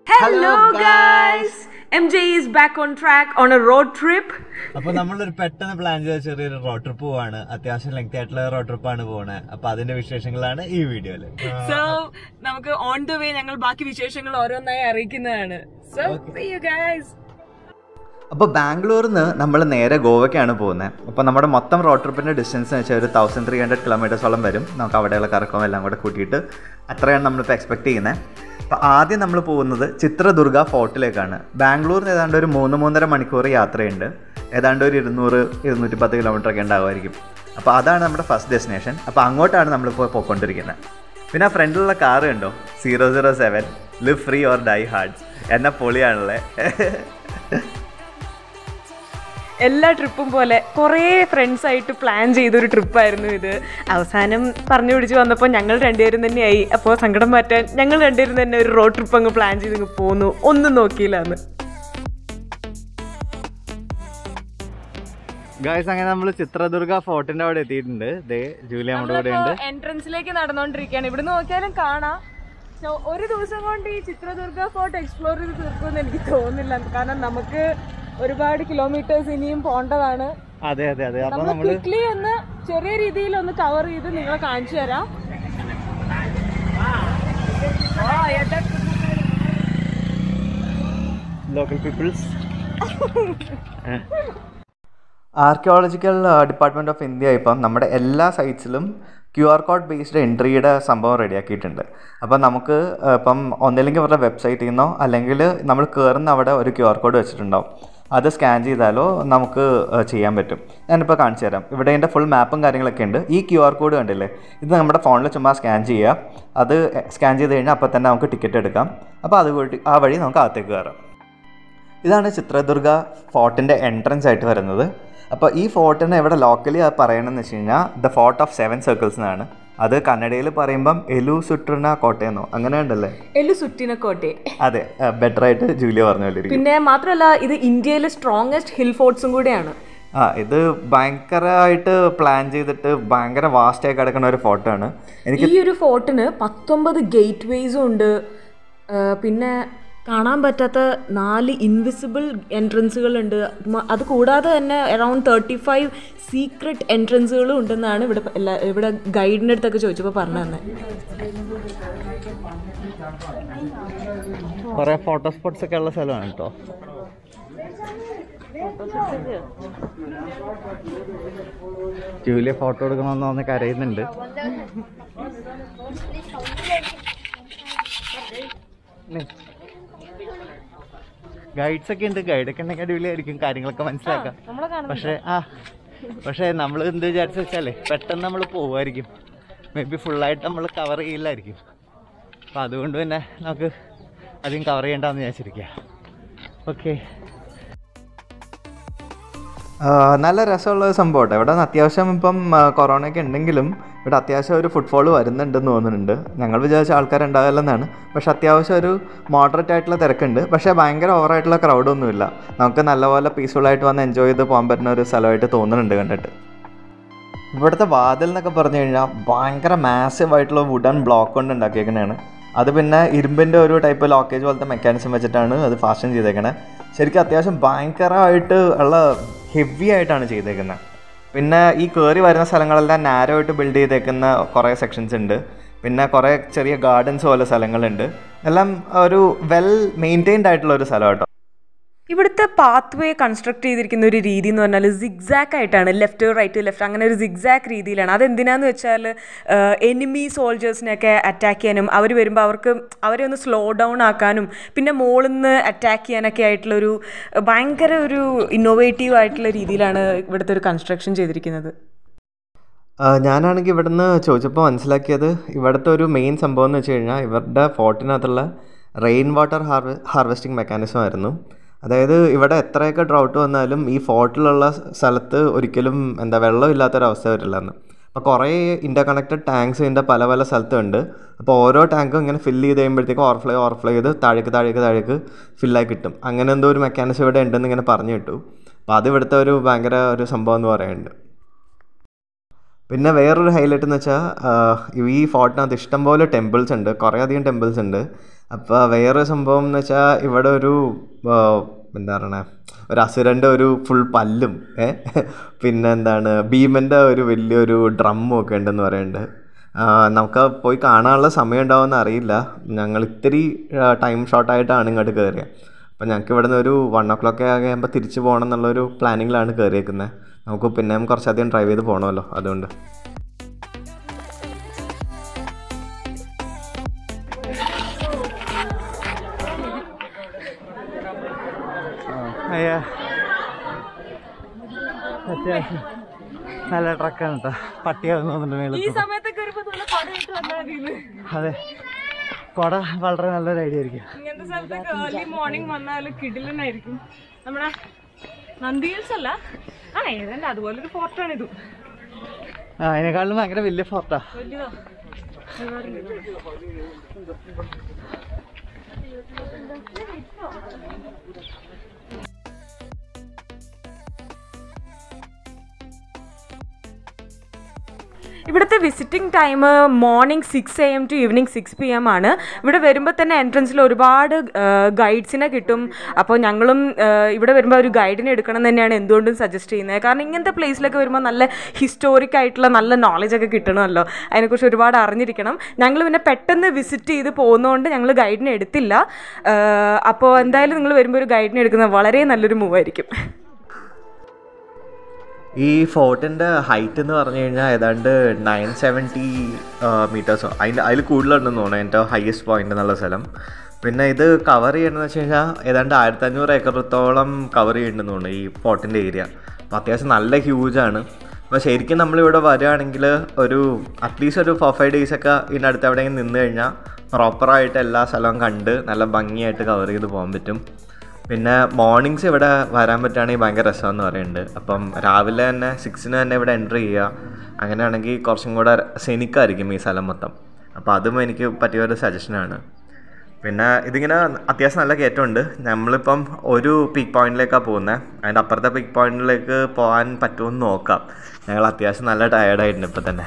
Hello, guys! MJ is back on track on a road trip. അപ്പൊ നമ്മളൊരു പെട്ടെന്ന് plan ചെയ്ത ചെറിയൊരു റോഡ് ട്രിപ്പ് പോവാണ് അത്യാവശ്യം ലെങ്തി ആയിട്ടുള്ള റോഡ് ട്രിപ്പ് ആണ് പോണേ അപ്പൊ അതിന്റെ വിശേഷങ്ങളാണ് ഈ വീഡിയോയില് So, നമുക്ക് ഓൺ ദ വേ ഞങ്ങൾ ബാക്കി വിശേഷങ്ങൾ ഓരോന്നായി അറിയിക്കുന്നതാണ് സോ see you guys. അപ്പോൾ ബാംഗ്ലൂരിൽ നിന്ന് നമ്മൾ നേരെ ഗോവയ്ക്കാണ് പോകുന്നത് അപ്പോൾ നമ്മുടെ മൊത്തം റോഡ് ട്രിപ്പിൻ്റെ ഡിസ്റ്റൻസ് എന്ന് വെച്ചാൽ ഒരു തൗസൻഡ് ത്രീ ഹൺഡ്രഡ് കിലോമീറ്റേഴ്സോളം വരും നമുക്ക് അവിടെയുള്ള കറക്കവും എല്ലാം കൂടെ കൂട്ടിയിട്ട് അത്രയാണ് നമ്മളിപ്പോൾ എക്സ്പെക്ട് ചെയ്യുന്നത് അപ്പോൾ ആദ്യം നമ്മൾ പോകുന്നത് ചിത്രദുർഗ ഫോർട്ടിലേക്കാണ് ബാംഗ്ലൂരിൽ നിന്ന് ഏതാണ്ട് ഒരു മൂന്ന് മൂന്നര മണിക്കൂർ യാത്രയുണ്ട് ഏതാണ്ട് ഒരു ഇരുന്നൂറ് ഇരുന്നൂറ്റി പത്ത് കിലോമീറ്റർ ഒക്കെ ഉണ്ടാകുമായിരിക്കും അപ്പോൾ അതാണ് നമ്മുടെ ഫസ്റ്റ് ഡെസ്റ്റിനേഷൻ അപ്പോൾ അങ്ങോട്ടാണ് നമ്മളിപ്പോൾ പോയിക്കൊണ്ടിരിക്കുന്നത് പിന്നെ ആ ഫ്രണ്ടിലുള്ള കാറ് കണ്ടോ zero zero seven live free or die hard എന്ന പൊളിയാണല്ലേ എല്ലാ ട്രിപ്പും പോലെ കുറേ ഫ്രണ്ട്സ് ആയിട്ട് പ്ലാൻ ചെയ്തൊരു ട്രിപ്പായിരുന്നു ഇത് അവസാനം പറഞ്ഞു പിടിച്ച് വന്നപ്പോൾ ഞങ്ങൾ രണ്ടുപേരും തന്നെയായി അപ്പോൾ സങ്കടം മാറ്റാൻ ഞങ്ങൾ രണ്ടുപേരും തന്നെ ഒരു റോഡ് ട്രിപ്പ് അങ്ങ് പ്ലാൻ ചെയ്ത് അങ്ങ് പോന്നു ഒന്നും നോക്കിയില്ല എന്ന് ഗായ്സ് അങ്ങനെ നമ്മൾ ചിത്രദുർഗ ഫോർട്ടിന്റെ അവിടെ എത്തിയിട്ടുണ്ട് ദേ ജൂലി നമ്മുടെ കൂടെ ഉണ്ട് എൻട്രൻസിലേക്ക് നടന്നുകൊണ്ടിരിക്കുകയാണ് ഇവിടെ നോക്കിയാലും കാണാം So, ഒരു ദിവസം കൊണ്ട് ഈ ചിത്രദുർഗ ഫോർട്ട് എക്സ്പ്ലോർ ചെയ്ത് തീർക്കുമെന്ന് എനിക്ക് തോന്നുന്നില്ല കാരണം നമുക്ക് ഒരുപാട് കിലോമീറ്റേഴ്സ് ഇനിയും പോകേണ്ടതാണ് അതെ അതെ അതെ അപ്പൊ നമ്മൾ നമ്മള് ക്വിക്ലി ഒന്ന് ചെറിയ രീതിയിൽ ഒന്ന് കവർ ചെയ്ത് നിങ്ങളെ കാണിച്ചു തരാം local peoples archaeological department of India ഇപ്പം നമ്മുടെ എല്ലാ സൈറ്റ്സിലും ക്യു ആർ കോഡ് ബേസ്ഡ് എൻട്രിയുടെ സംഭവം റെഡിയാക്കിയിട്ടുണ്ട് അപ്പം നമുക്ക് ആ, ഇപ്പം ഒന്നില്ലെങ്കിൽ അവരുടെ വെബ്സൈറ്റിൽ നിന്നോ അല്ലെങ്കിൽ നമ്മൾ കയറുന്ന അവിടെ ഒരു ക്യു ആർ കോഡ് വെച്ചിട്ടുണ്ടാവും അത് സ്കാൻ ചെയ്താലോ നമുക്ക് ആ, ചെയ്യാൻ പറ്റും ഞാനിപ്പോൾ കാണിച്ചു തരാം ഇവിടെ എൻ്റെ ഫുൾ മാപ്പും കാര്യങ്ങളൊക്കെ ഉണ്ട് ഈ ക്യു ആർ കോഡ് കണ്ടില്ലേ ഇത് നമ്മുടെ ഫോണിൽ ചുമ്മാ സ്കാൻ ചെയ്യുക അത് സ്കാൻ ചെയ്ത് കഴിഞ്ഞാൽ അപ്പോൾ തന്നെ നമുക്ക് ടിക്കറ്റ് എടുക്കാം അപ്പോൾ അത് വഴി ആ വഴി നമുക്ക് അകത്തേക്ക് കയറാം ഇതാണ് ചിത്രദുർഗ ഫോർട്ടിൻ്റെ എൻട്രൻസ് ആയിട്ട് വരുന്നത് അപ്പോൾ ഈ ഫോർട്ടിനെ ഇവിടെ ലോക്കലി പറയണമെന്ന് വെച്ച് കഴിഞ്ഞാൽ the fort of seven circles എന്നാണ് അത് കന്നഡയിൽ പറയുമ്പം എലു സുട്രുന കോട്ടയെന്നോ അങ്ങനെ ഉണ്ടല്ലേ എല്ലു സുറ്റിനക്കോട്ടെ അതെ ബെറ്റർ ആയിട്ട് ജൂലിയ പറഞ്ഞ പോലെ ഇരിക്കും പിന്നെ മാത്രമല്ല ഇത് ഇന്ത്യയിലെ സ്ട്രോങ്സ്റ്റ് ഹിൽ ഫോർട്സും കൂടെയാണ് ആ ഇത് ഭയങ്കരമായിട്ട് പ്ലാൻ ചെയ്തിട്ട് ഭയങ്കര വാസ്റ്റായി കിടക്കുന്ന ഒരു ഫോട്ടോ ആണ് എനിക്ക് ഈ ഒരു ഫോർട്ടിന് പത്തൊമ്പത് ഗേറ്റ് വേസും ഉണ്ട് ആ, പിന്നെ കാണാൻ പറ്റാത്ത നാല് ഇൻവിസിബിൾ എൻട്രൻസുകൾ ഉണ്ട് മ- അത് കൂടാതെ തന്നെ അറൌണ്ട് തേർട്ടി ഫൈവ് സീക്രട്ട് എൻട്രൻസുകളും ഉണ്ടെന്നാണ് ഇവിടെ പ- എല്ലാ ഇവിടെ ഗൈഡിൻ്റെ അടുത്തൊക്കെ ചോദിച്ചപ്പോൾ പറഞ്ഞു തന്നെ കുറേ ഫോട്ടോ സ്പോട്ട്സ് ഒക്കെ ഉള്ള സ്ഥലമാണ് കേട്ടോ ജൂലിയ ഫോട്ടോ എടുക്കണമെന്ന് തോന്നി കരയുന്നുണ്ട് ഗൈഡ്സ് ഒക്കെ ഉണ്ട് ഗൈഡൊക്കെ ഉണ്ടെങ്കിൽ അടിപൊളിയായിരിക്കും കാര്യങ്ങളൊക്കെ മനസ്സിലാക്കാം നമ്മളെ കാണാൻ പക്ഷേ ആ പക്ഷേ നമ്മൾ എന്ത് വിചാരിച്ചു വെച്ചാലേ പെട്ടെന്ന് നമ്മൾ പോവുമായിരിക്കും മേ ബി ഫുള്ളായിട്ട് നമ്മൾ കവർ ചെയ്യില്ലായിരിക്കും അപ്പം അതുകൊണ്ട് തന്നെ നമുക്ക് അധികം കവർ ചെയ്യേണ്ടെന്ന് വിചാരിച്ചിരിക്കുക ഓക്കെ നല്ല രസമുള്ള ഒരു സംഭവം കേട്ടോ ഇവിടെ അത്യാവശ്യം ഇപ്പം കൊറോണയൊക്കെ ഉണ്ടെങ്കിലും ഇവിടെ അത്യാവശ്യം ഒരു ഫുട്ഫോൾ വരുന്നുണ്ടെന്ന് തോന്നുന്നുണ്ട് ഞങ്ങൾ വിചാരിച്ച ആൾക്കാരുണ്ടാവില്ലെന്നാണ് പക്ഷെ അത്യാവശ്യം ഒരു മോഡറേറ്റ് ആയിട്ടുള്ള തിരക്കുണ്ട് പക്ഷേ ഭയങ്കര ഓവറായിട്ടുള്ള ക്രൗഡൊന്നുമില്ല നമുക്ക് നല്ലപോലെ പീസ്ഫുള്ളായിട്ട് വന്ന് എൻജോയ് ചെയ്ത് പോകാൻ പറ്റുന്ന ഒരു സ്ഥലമായിട്ട് തോന്നുന്നുണ്ട് കണ്ടിട്ട് ഇവിടുത്തെ വാതിൽ എന്നൊക്കെ പറഞ്ഞു കഴിഞ്ഞാൽ ഭയങ്കര മാസീവ് ആയിട്ടുള്ള വുഡൻ ബ്ലോക്ക് കൊണ്ട് ഉണ്ടാക്കിയേക്കണതാണ് അത് പിന്നെ ഇരുമ്പിൻ്റെ ഒരു ടൈപ്പ് ലോക്കേജ് പോലത്തെ മെക്കാനിസം വെച്ചിട്ടാണ് അത് ഫാഷൻ ചെയ്തേക്കണേ ശരിക്കും അത്യാവശ്യം ഭയങ്കരമായിട്ട് ഉള്ള ഹെവി ആയിട്ടാണ് ചെയ്തേക്കുന്നത് പിന്നെ ഈ കയറി വരുന്ന സ്ഥലങ്ങളെല്ലാം നാരോ ആയിട്ട് ബിൽഡ് ചെയ്തേക്കുന്ന കുറേ സെക്ഷൻസ് ഉണ്ട് പിന്നെ കുറേ ചെറിയ ഗാർഡൻസ് പോലെ സ്ഥലങ്ങളുണ്ട് എല്ലാം ഒരു വെൽ മെയിൻറ്റെയിൻഡ് ആയിട്ടുള്ള ഒരു സ്ഥലം കേട്ടോ ഇവിടുത്തെ പാത്ത് വേ കൺസ്ട്രക്ട് ചെയ്തിരിക്കുന്ന ഒരു രീതി എന്ന് പറഞ്ഞാൽ സിഗ്സാക്ക് ആയിട്ടാണ് ലെഫ്റ്റ് റൈറ്റ് ലെഫ്റ്റ് അങ്ങനെ ഒരു സിഗ്സാക്ക് രീതിയിലാണ് അതെന്തിനാന്ന് വെച്ചാൽ എനിമി സോൾജേഴ്സിനെയൊക്കെ അറ്റാക്ക് ചെയ്യാനും അവർ വരുമ്പോൾ അവർക്ക് അവരെ ഒന്ന് സ്ലോ ഡൗൺ ആക്കാനും പിന്നെ മുകളിൽ നിന്ന് അറ്റാക്ക് ചെയ്യാനൊക്കെ ആയിട്ടുള്ളൊരു ഏഹ്, ഭയങ്കര ഒരു ഇന്നോവേറ്റീവ് ആയിട്ടുള്ള രീതിയിലാണ് ഇവിടുത്തെ ഒരു കൺസ്ട്രക്ഷൻ ചെയ്തിരിക്കുന്നത് ആ, ഞാനാണെങ്കിൽ ഇവിടുന്ന് ചോദിച്ചപ്പോൾ മനസ്സിലാക്കിയത് ഇവിടുത്തെ ഒരു മെയിൻ സംഭവം എന്ന് വെച്ച് കഴിഞ്ഞാൽ ഇവരുടെ ഫോർട്ടിനകത്തുള്ള rain water harve harvesting mechanism ആയിരുന്നു അതായത് ഇവിടെ എത്രയൊക്കെ ഡ്രൗട്ട് വന്നാലും ഈ ഫോർട്ടിലുള്ള സ്ഥലത്ത് ഒരിക്കലും എന്താ വെള്ളമില്ലാത്തൊരവസ്ഥ വരില്ലെന്ന് അപ്പോൾ കുറേ ഇൻ്റർ കണക്റ്റഡ് ടാങ്ക്സ് ഇതിൻ്റെ പല പല സ്ഥലത്തുണ്ട് അപ്പോൾ ഓരോ ടാങ്കും ഇങ്ങനെ ഫില്ല് ചെയ്ത് കഴിയുമ്പോഴത്തേക്കും ഓവർഫ്ലോ ഓവർഫ്ലോ ചെയ്ത് താഴേക്ക് താഴേക്ക് താഴേക്ക് ഫില്ലായി കിട്ടും അങ്ങനെ എന്തോ ഒരു മെക്കാനിസം ഇവിടെ ഉണ്ടെന്ന് ഇങ്ങനെ പറഞ്ഞു കിട്ടു അപ്പോൾ അത് ഇവിടുത്തെ ഒരു ഭയങ്കര ഒരു സംഭവം എന്ന് പറയുന്നുണ്ട് പിന്നെ വേറൊരു ഹൈലൈറ്റ് എന്ന് വെച്ചാൽ ഈ ഫോർട്ടിനകത്ത് ഇഷ്ടംപോലെ ടെമ്പിൾസ് ഉണ്ട് കുറേ അധികം ടെമ്പിൾസ് ഉണ്ട് അപ്പോൾ വേറൊരു സംഭവം എന്ന് വെച്ചാൽ ഇവിടെ ഒരു ആ, എന്താ പറയണേ ഒരു അസുരൻ്റെ ഒരു ഫുൾ പല്ലും ഏ പിന്നെ എന്താണ് ഭീമൻ്റെ ഒരു വലിയൊരു ഡ്രമ്മും ഒക്കെ ഉണ്ടെന്ന് പറയുന്നുണ്ട് ആ, നമുക്ക് പോയി കാണാനുള്ള സമയം ഉണ്ടാവുമെന്ന് അറിയില്ല ഞങ്ങൾ ഇത്തിരി ടൈം ഷോർട്ടായിട്ടാണ് ഇങ്ങോട്ട് കയറിയത് അപ്പോൾ ഞങ്ങൾക്ക് ഇവിടെ നിന്ന് ഒരു വൺ ഓ ക്ലോക്ക് ആകുമ്പോൾ തിരിച്ച് പോകണം എന്നുള്ളൊരു പ്ലാനിങ്ങിലാണ് കയറിയേക്കുന്നത് നമുക്ക് പിന്നെയും കുറച്ചധികം ഡ്രൈവ് ചെയ്ത് പോകണമല്ലോ അതുകൊണ്ട് അയ്യാ അത്യാവശ്യം നല്ല ട്രക്കാണ് കേട്ടോ പട്ടിയാകുന്നു തോന്നുന്നുണ്ട് മേളിൽ സമയത്തൊക്കെ വരുമ്പോ നല്ല പടയിട്ട് വന്നാൽ മതി അതെ കുട വളരെ നല്ലൊരു ഐഡിയ ആയിരിക്കും ഇങ്ങനത്തെ സ്ഥലത്തൊക്കെ ഏർലി മോർണിംഗ് വന്നാൽ കിടിലനായിരിക്കും നമ്മുടെ നന്ദി ഹിൽസ് അല്ല ആ ഏതാണ്ട് അതുപോലൊരു ഫോർട്ടാണ് ഇത് ആ അതിനേക്കാളും ഭയങ്കര വലിയ ഫോർട്ടാ വലിയതാ ഇവിടുത്തെ visiting time morning six A M to evening six P M ആണ് ഇവിടെ വരുമ്പോൾ തന്നെ എൻട്രൻസിൽ ഒരുപാട് ഗൈഡ്സിനെ കിട്ടും അപ്പോൾ ഞങ്ങളും ആ, ഇവിടെ വരുമ്പോൾ ഒരു ഗൈഡിനെ എടുക്കണം എന്ന് തന്നെയാണ് എന്തുകൊണ്ടും സജസ്റ്റ് ചെയ്യുന്നത് കാരണം ഇങ്ങനത്തെ പ്ലേസിലൊക്കെ വരുമ്പോൾ നല്ല ഹിസ്റ്റോറിക് ആയിട്ടുള്ള നല്ല നോളജ് ഒക്കെ കിട്ടണമല്ലോ അതിനെക്കുറിച്ച് ഒരുപാട് അറിഞ്ഞിരിക്കണം ഞങ്ങൾ പിന്നെ പെട്ടെന്ന് വിസിറ്റ് ചെയ്ത് പോകുന്നതുകൊണ്ട് ഞങ്ങൾ ഗൈഡിനെ എടുത്തില്ല ആ, അപ്പോൾ എന്തായാലും നിങ്ങൾ വരുമ്പോൾ ഒരു ഗൈഡിനെ എടുക്കുന്നത് വളരെ നല്ലൊരു മൂവ് ആയിരിക്കും ഈ ഫോർട്ടിൻ്റെ ഹൈറ്റ് എന്ന് പറഞ്ഞു കഴിഞ്ഞാൽ ഏതാണ്ട് നയൻ സെവൻറ്റി മീറ്റേഴ്സോ അതിൻ്റെ അതിൽ കൂടുതലുണ്ടെന്ന് തോന്നുന്നു എൻ്റെ ഹയസ്റ്റ് പോയിന്റ് എന്നുള്ള സ്ഥലം പിന്നെ ഇത് കവർ ചെയ്യണമെന്ന് വെച്ച് കഴിഞ്ഞാൽ ഏതാണ്ട് ആയിരത്തി അഞ്ഞൂറ് ഏക്കറത്തോളം കവർ ചെയ്യണമെന്ന് തോന്നുന്നു ഈ ഫോർട്ടിൻ്റെ ഏരിയ അപ്പോൾ അത്യാവശ്യം നല്ല ഹ്യൂജാണ് അപ്പോൾ ശരിക്കും നമ്മളിവിടെ വരികയാണെങ്കിൽ ഒരു അറ്റ്ലീസ്റ്റ് ഒരു ഫോർ ഫൈവ് ഡേയ്സ് ഒക്കെ ഇതിനടുത്ത് എവിടെയെങ്കിലും നിന്ന് കഴിഞ്ഞാൽ പ്രോപ്പറായിട്ട് എല്ലാ സ്ഥലവും കണ്ട് നല്ല ഭംഗിയായിട്ട് കവർ ചെയ്ത് പോകാൻ പറ്റും പിന്നെ മോർണിംഗ്സ് ഇവിടെ വരാൻ പറ്റുകയാണെങ്കിൽ ഭയങ്കര രസമെന്ന് പറയുന്നുണ്ട് അപ്പം രാവിലെ തന്നെ സിക്സിന് തന്നെ ഇവിടെ എൻ്റർ ചെയ്യുക അങ്ങനെയാണെങ്കിൽ കുറച്ചും കൂടെ സെനിക്കായിരിക്കും ഈ സ്ഥലം മൊത്തം അപ്പോൾ അതും എനിക്ക് പറ്റിയൊരു സജഷനാണ് പിന്നെ ഇതിങ്ങനെ അത്യാവശ്യം നല്ല കയറ്റമുണ്ട് നമ്മളിപ്പം ഒരു പീക്ക് പോയിന്റിലേക്കാണ് പോകുന്നത് അതിൻ്റെ അപ്പുറത്തെ പീക്ക് പോയിന്റിലേക്ക് പോകാൻ പറ്റുമെന്ന് നോക്കാം ഞങ്ങൾ അത്യാവശ്യം നല്ല ടയേർഡായിട്ടുണ്ട് ഇപ്പം തന്നെ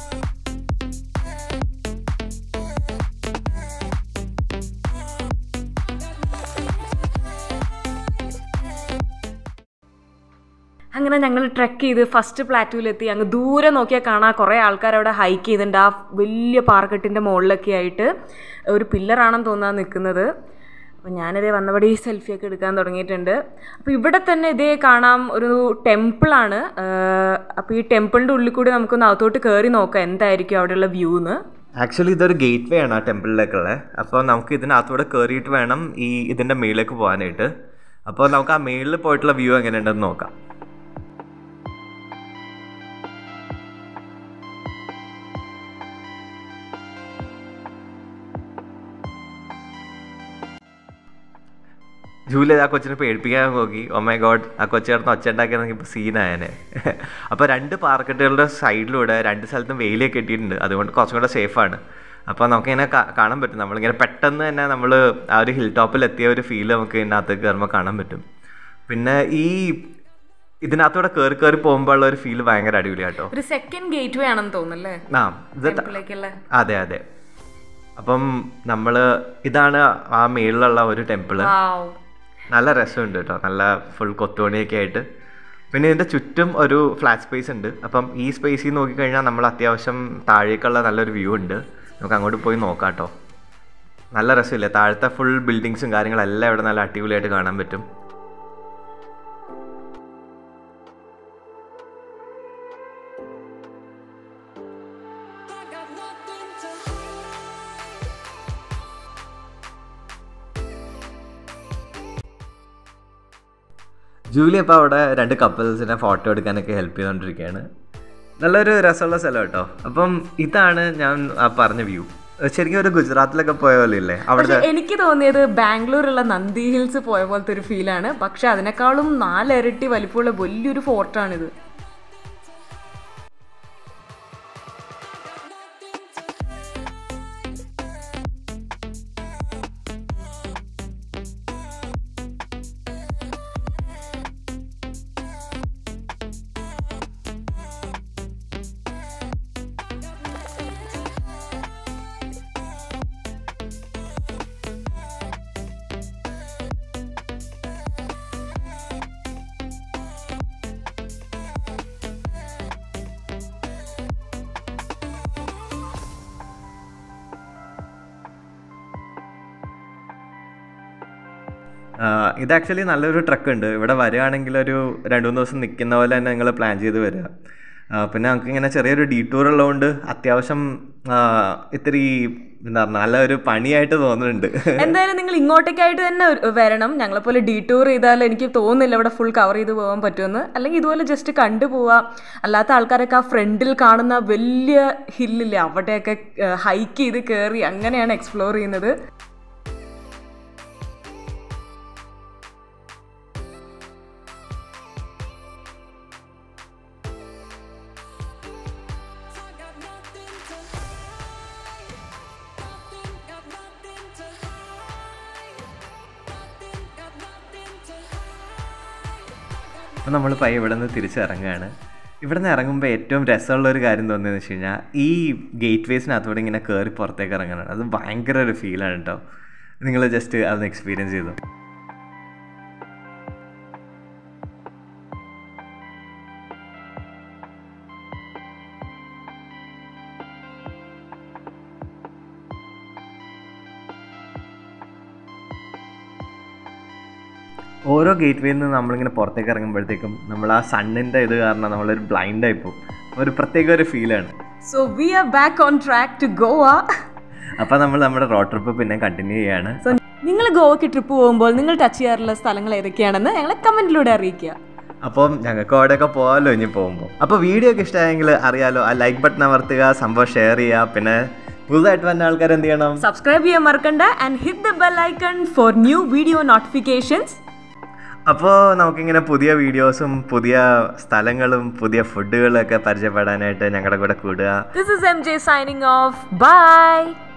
അങ്ങനെ ഞങ്ങൾ ട്രെക്ക് ചെയ്ത് ഫസ്റ്റ് പ്ലാറ്റൂവിലെത്തി അങ്ങ് ദൂരെ നോക്കിയാൽ കാണാം കുറേ ആൾക്കാർ അവിടെ ഹൈക്ക് ചെയ്തിട്ടുണ്ട് ആ വലിയ പാറക്കെട്ടിൻ്റെ മുകളിലൊക്കെ ആയിട്ട് ഒരു പില്ലറാണെന്ന് തോന്നാൻ നിൽക്കുന്നത് അപ്പോൾ ഞാനിതേ വന്നപടി സെൽഫിയൊക്കെ എടുക്കാൻ തുടങ്ങിയിട്ടുണ്ട് അപ്പോൾ ഇവിടെ തന്നെ ഇതേ കാണാം ഒരു ടെമ്പിളാണ് അപ്പോൾ ഈ ടെമ്പിളിൻ്റെ ഉള്ളിൽ കൂടി നമുക്കൊന്ന് അകത്തോട്ട് കയറി നോക്കാം എന്തായിരിക്കും അവിടെയുള്ള വ്യൂ എന്ന് ആക്ച്വലി ഇതൊരു ഗേറ്റ് വേ ആണ് ആ ടെമ്പിളിലേക്കുള്ളത് അപ്പോൾ നമുക്ക് ഇതിനകത്തൂടെ കയറിയിട്ട് വേണം ഈ ഇതിൻ്റെ മേളിലേക്ക് പോകാനായിട്ട് അപ്പോൾ നമുക്ക് ആ മേളിൽ പോയിട്ടുള്ള വ്യൂ എങ്ങനെയുണ്ടെന്ന് നോക്കാം ജൂലി ആ കൊച്ചിനെ പേടിപ്പിക്കാൻ നോക്കി ഒ മൈ ഗോഡ് ആ കൊച്ചു കിടന്ന് ഒച്ച ഉണ്ടാക്കിയാണെങ്കിൽ ഇപ്പോൾ സീനായനെ അപ്പോൾ രണ്ട് പാർക്കെട്ടുകളുടെ സൈഡിലൂടെ രണ്ട് സ്ഥലത്തും വെയിലൊക്കെ കെട്ടിയിട്ടുണ്ട് അതുകൊണ്ട് കുറച്ചും കൂടെ സേഫാണ് അപ്പോൾ നമുക്കിങ്ങനെ കാ- കാണാൻ പറ്റും നമ്മളിങ്ങനെ പെട്ടെന്ന് തന്നെ നമ്മൾ ആ ഒരു ഹിൽ ടോപ്പിൽ എത്തിയ ഒരു ഫീൽ നമുക്ക് ഇതിനകത്തേക്ക് കയറുമ്പോൾ കാണാൻ പറ്റും പിന്നെ ഈ ഇതിനകത്തൂടെ കയറി കയറി പോകുമ്പോൾ ഉള്ള ഒരു ഫീൽ ഭയങ്കര അടിപൊളിയാട്ടോ ഒരു സെക്കൻഡ് ഗേറ്റ് വേ ആണെന്ന് തോന്നുന്നല്ലേ ആ ഇത് ത- ടെമ്പിളിലേക്കുള്ള അതെ അതെ അപ്പം നമ്മൾ ഇതാണ് ആ മേളിലുള്ള ഒരു ടെമ്പിള് വാവ് നല്ല രസമുണ്ട് കേട്ടോ നല്ല ഫുൾ കൊത്തുപണിയൊക്കെ ആയിട്ട് പിന്നെ ഇതിൻ്റെ ചുറ്റും ഒരു ഫ്ലാറ്റ് സ്പേസ് ഉണ്ട് അപ്പം ഈ സ്പേസിൽ നോക്കിക്കഴിഞ്ഞാൽ നമ്മൾ അത്യാവശ്യം താഴേക്കുള്ള നല്ലൊരു വ്യൂ ഉണ്ട് നമുക്ക് അങ്ങോട്ട് പോയി നോക്കാം കേട്ടോ നല്ല രസമില്ലേ താഴത്തെ ഫുൾ ബിൽഡിങ്സും കാര്യങ്ങളെല്ലാം ഇവിടെ നല്ല അടിപൊളിയായിട്ട് കാണാൻ പറ്റും ജൂലി അപ്പോൾ അവിടെ രണ്ട് കപ്പിൾസിനെ ഫോട്ടോ എടുക്കാനൊക്കെ ഹെൽപ്പ് ചെയ്തുകൊണ്ടിരിക്കുകയാണ് നല്ലൊരു രസമുള്ള സ്ഥലം കേട്ടോ അപ്പം ഇതാണ് ഞാൻ ആ പറഞ്ഞ വ്യൂ ശരിക്കും ഒരു ഗുജറാത്തിലൊക്കെ പോയ പോലെ ഇല്ലേ അവിടെ പക്ഷെ എനിക്ക് തോന്നിയത് ബാംഗ്ലൂരുള്ള നന്ദി ഹിൽസ് പോയ പോലത്തെ ഒരു ഫീലാണ് പക്ഷെ അതിനേക്കാളും നാലിരട്ടി വലിപ്പമുള്ള വലിയൊരു ഫോർട്ടാണിത് ഇത് ആക്ച്വലി നല്ലൊരു ട്രക്ക് ഉണ്ട് ഇവിടെ വരികയാണെങ്കിൽ ഒരു രണ്ട് മൂന്ന് ദിവസം നിൽക്കുന്ന പോലെ തന്നെ നിങ്ങൾ പ്ലാൻ ചെയ്ത് വരിക ആ, പിന്നെ നമുക്ക് ഇങ്ങനെ ചെറിയൊരു ഡീറ്റൂർ ഉള്ളതുകൊണ്ട് അത്യാവശ്യം ആ, ഇത്തിരി എന്താ പറയുക നല്ലൊരു പണിയായിട്ട് തോന്നുന്നുണ്ട് എന്തായാലും നിങ്ങൾ ഇങ്ങോട്ടേക്കായിട്ട് തന്നെ ഒരു- വരണം ഞങ്ങളെപ്പോലെ ഡീറ്റൂർ ചെയ്താൽ എനിക്ക് തോന്നുന്നില്ല ഇവിടെ ഫുൾ കവർ ചെയ്ത് പോകാൻ പറ്റുമെന്ന് അല്ലെങ്കിൽ ഇതുപോലെ ജസ്റ്റ് കണ്ടു പോവാം അല്ലാത്ത ആൾക്കാരൊക്കെ ആ ഫ്രണ്ടിൽ കാണുന്ന വലിയ ഹില്ലില്ലേ അവിടെയൊക്കെ ഹൈക്ക് ചെയ്ത് കയറി അങ്ങനെയാണ് എക്സ്പ്ലോർ ചെയ്യുന്നത് അപ്പോൾ നമ്മൾ പയ്യെ ഇവിടെ നിന്ന് തിരിച്ചിറങ്ങുകയാണ് ഇവിടെ നിന്ന് ഇറങ്ങുമ്പോൾ ഏറ്റവും രസമുള്ള ഒരു കാര്യം തോന്നിയെന്ന് വെച്ച് കഴിഞ്ഞാൽ ഈ ഗേറ്റ് വേസിനകത്തൂടെ ഇങ്ങനെ കയറി പുറത്തേക്ക് ഇറങ്ങാനാണ് അത് ഭയങ്കര ഒരു ഫീലാണ് കേട്ടോ നിങ്ങൾ ജസ്റ്റ് അതൊന്ന് എക്സ്പീരിയൻസ് ചെയ്തു ഓരോ ഗേറ്റ് വേയിൽ നിന്ന് നമ്മളിങ്ങനെ പുറത്തേക്ക് ഇറങ്ങുമ്പോഴത്തേക്കും നമ്മൾ ആ സണ്ണിൻ്റെ ഇത് കാരണം നമ്മളൊരു ബ്ലൈൻഡ് ആയി പോകും ഒരു പ്രത്യേക ഒരു ഫീലാണ് so we are back on track to Goa അപ്പോൾ നമ്മൾ നമ്മുടെ റോഡ് ട്രിപ്പ് പിന്നെ കണ്ടിന്യൂ ചെയ്യാണ് സോ നിങ്ങൾ ഗോവയ്ക്ക് ട്രിപ്പ് പോകുമ്പോൾ നിങ്ങൾ ടച്ച് ചെയ്യാറുള്ള സ്ഥലങ്ങൾ ഏതൊക്കെയാണെന്ന് ഞങ്ങളെ കമൻറ്റിലൂടെ അറിയിക്കുക അപ്പം ഞങ്ങൾക്ക് അവിടെയൊക്കെ പോകാമല്ലോ ഇനി പോകുമ്പോൾ അപ്പോൾ വീഡിയോ ഒക്കെ ഇഷ്ടമായെങ്കിൽ അറിയാലോ ആ ലൈക്ക് ബട്ടൺ അമർത്തുക സംഭവം ഷെയർ ചെയ്യുക പിന്നെ പുതുതായിട്ട് വന്ന ആൾക്കാർ എന്ത് ചെയ്യണം സബ്സ്ക്രൈബ് ചെയ്യാൻ മറക്കണ്ട and hit the bell icon for new video notifications അപ്പോൾ നമുക്കിങ്ങനെ പുതിയ വീഡിയോസും പുതിയ സ്ഥലങ്ങളും പുതിയ ഫുഡുകളൊക്കെ പരിചയപ്പെടാനായിട്ട് ഞങ്ങളുടെ കൂടെ കൂടുക this is M J signing off by